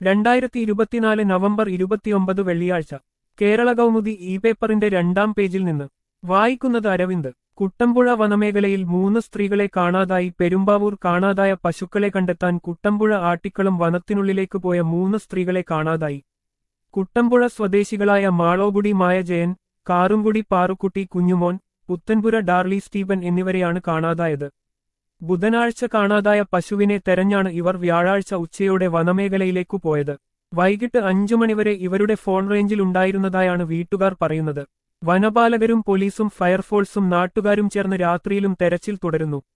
രണ്ടായിരത്തി ഇരുപത്തിനാല് നവംബർ ഇരുപത്തിയൊമ്പത് വെള്ളിയാഴ്ച കേരള കൗമുദി ഇ പേപ്പറിന്റെ രണ്ടാം പേജിൽ നിന്ന് വായിക്കുന്നത് അരവിന്ദ് കുട്ടമ്പുഴ വനമേഖലയിൽ മൂന്ന് സ്ത്രീകളെ കാണാതായി പെരുമ്പാവൂർ കാണാതായ പശുക്കളെ കണ്ടെത്താൻ കുട്ടമ്പുഴ ആട്ടിക്കളും വനത്തിനുള്ളിലേക്ക് പോയ മൂന്ന് സ്ത്രീകളെ കാണാതായി കുട്ടമ്പുഴ സ്വദേശികളായ മാളോകുടി മായജയൻ കാറുംകുടി പാറുക്കുട്ടി കുഞ്ഞുമോൻ പുത്തൻപുര ഡാർലി സ്റ്റീവൻ എന്നിവരെയാണ് കാണാതായത് ബുധനാഴ്ച കാണാതായ പശുവിനെ തെരഞ്ഞാണ് ഇവർ വ്യാഴാഴ്ച ഉച്ചയോടെ വനമേഖലയിലേക്കു പോയത് വൈകിട്ട് അഞ്ചു മണിവരെ ഇവരുടെ ഫോൺ റേഞ്ചിൽ ഉണ്ടായിരുന്നതായാണ് വീട്ടുകാർ പറയുന്നത് വനപാലകരും പോലീസും ഫയർഫോഴ്സും നാട്ടുകാരും ചേർന്ന് രാത്രിയിലും തെരച്ചിൽ തുടരുന്നു